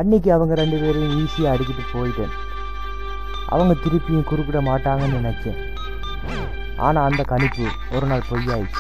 அன்னைக்கு அவங்க ரெண்டு பேரையும் ஈஸியாக அடிக்கிட்டு போயிட்டேன் அவங்க திருப்பியும் குறுக்கிட மாட்டாங்கன்னு நினச்சேன் ஆனால் அந்த கணிப்பு ஒரு நாள் பொய்யாயிடுச்சு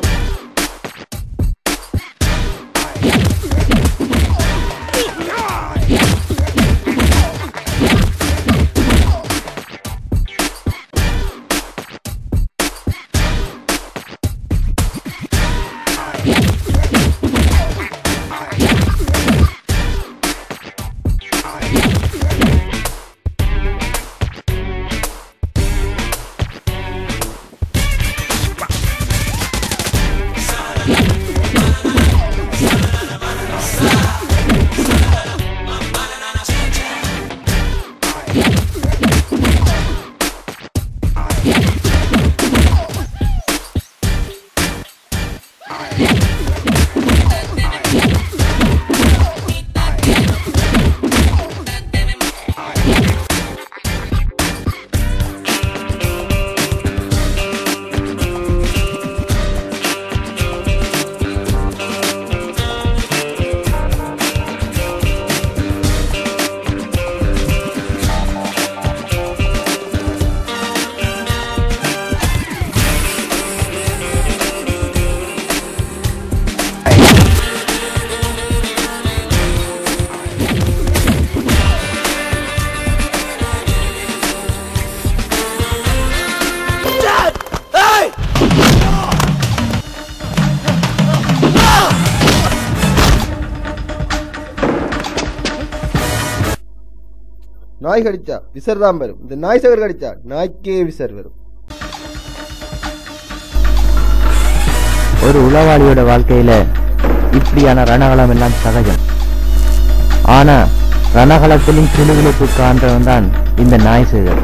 நாய் கடிச்சா விசர் தான் வரும் இந்த நாய் சகர் கடிச்சா நாய்க்கே விசர் வரும் ஒரு உளவாளியோட வாழ்க்கையில இப்படியான ரணகலம் எல்லாம் சகஜம் ஆனா ரணகலத்திலும் கிளுகிழுப்பு காண்றவன் தான் இந்த நாய் Sekar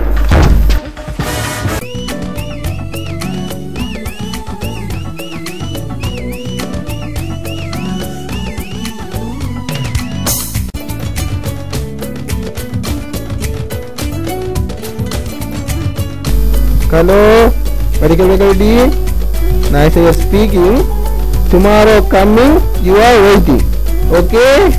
Hello, medical faculty. Nice you speaking. Tomorrow coming, you are waiting. Okay?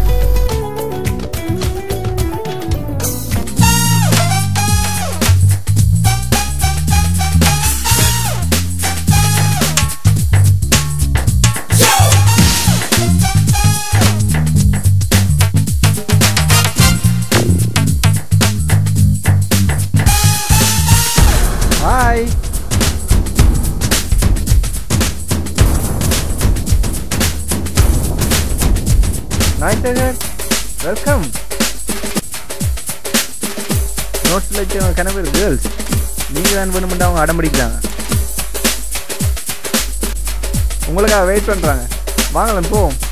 Hi. Nice Tiger. Welcome. நோட்ஸில் வச்சவங்க கணவர் கேர்ள்ஸ் நீங்கள் தான் வேணுமெண்டு அவங்க அடம் பிடிக்கிறாங்க உங்களுக்காக வெயிட் பண்ணுறாங்க வாங்கலாம் போவோம்